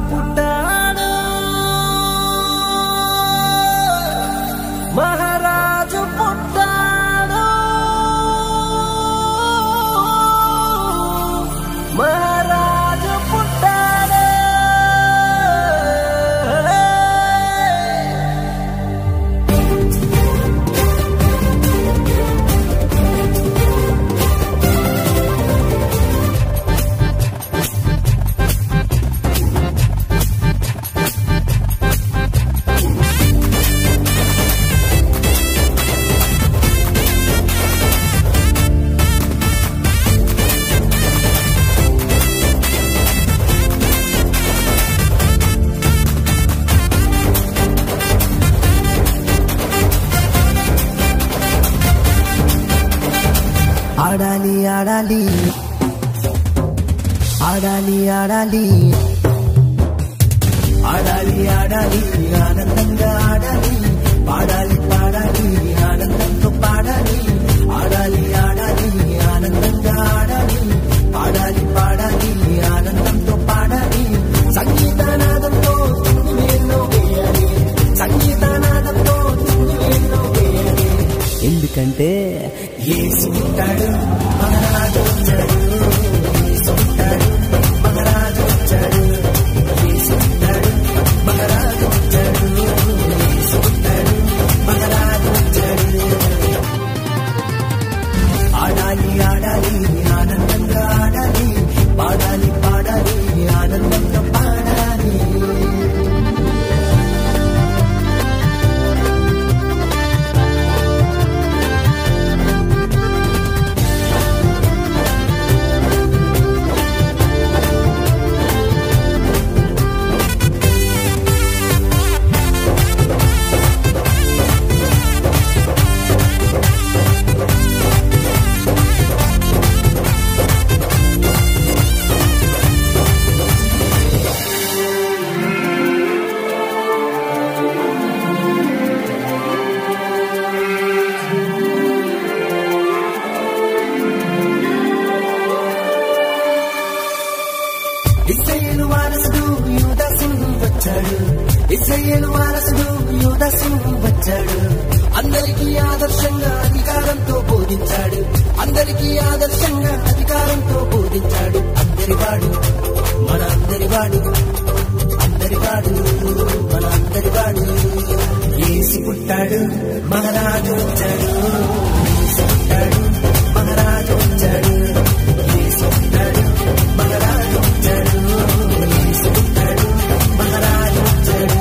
పుట్టాడు మహారాజు పుట్టాడు మహారాజు పుట్టాడు ఆడాలి ఆడాలి ఆడాలి ఆడాలి ఆడాలి ఆడాలి ఆనందంగా ఆడాలి పాడాలి పాడాలి ఆనందంతో పాడాలి ఆడాలి ఆడాలి ఆనందంగా ఆడాలి పాడాలి పాడాలి ఆనందంతో పాడాలి సంగీతనాదంతో చిందులేలో వేయాలి సంగీతనాదంతో చిందులేలో వేయాలి ఎందుకంటే ఏసు ఉంటాడు మహారాజు వచ్చాడు ఏసు ఉంటాడు మహారాజు వచ్చాడు ఏసు ఉంటాడు మహారాజు వచ్చాడు ఏసు ఉంటాడు మహారాజు వచ్చాడు ఆడాలి ఆడాలి ఆనందంగా ఆడాలి పాడాలి పాడాలి ఆనందంగా పాడాలి ఇస్రాయేలు వారసుడు యూదసు వచ్చాడు ఇస్రాయేలు వారసుడు యూదసు వచ్చాడు అందరికీ ఆదర్శంగా అధికారంతో బోధించాడు అందరికీ ఆదర్శంగా అధికారంతో బోధించాడు అందరివాడు మన అందరివాడు అందరివాడు మన అందరివాడు ఏసి పుట్టాడు మహారాజు వచ్చాడు ఏసి పుట్టాడు మహారాజు వచ్చాడు ఏసి పుట్టాడు మహారాజు వచ్చాడు ఏసి పుట్టాడు మహారాజు వచ్చాడు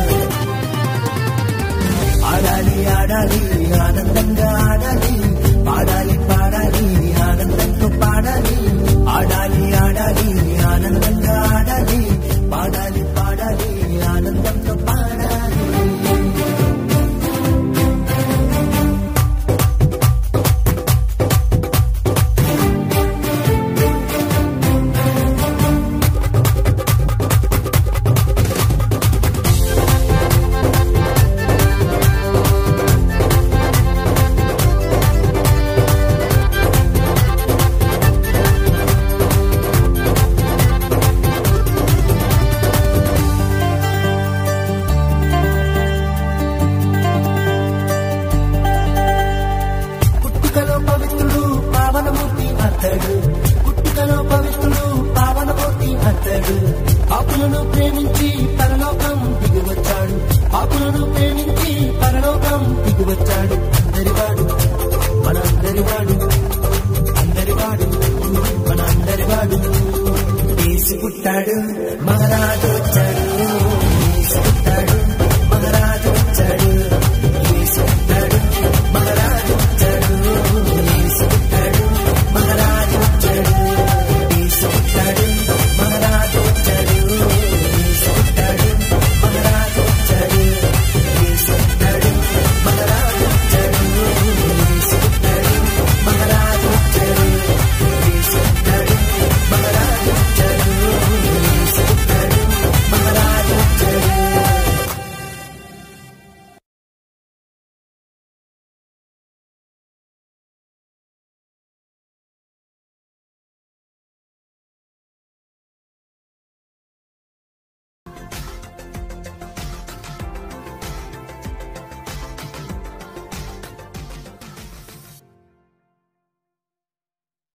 ఆడాలి ఆడాలి ఆనందంగా ఆడాలి పాడాలి పాడాలి ఆనందంతో పాడాలి ఆడాలి ఆడాలి ఆనందంగా ఆడాలి పాడాలి పాడాలి ఆనందంతో పాడాలి పుట్టుకలో పవిత్రుడు పావనమూర్తి అతడు పుట్టుకలో పవిత్రుడు పావనమూర్తి అతడు పాపులను ప్రేమించి పరలోకం దిగివచ్చాడు పాపులను ప్రేమించి పరలోకం దిగివచ్చాడు అందరివాడు మన అందరివాడు అందరివాడు మన అందరివాడు వేసి పుట్టాడు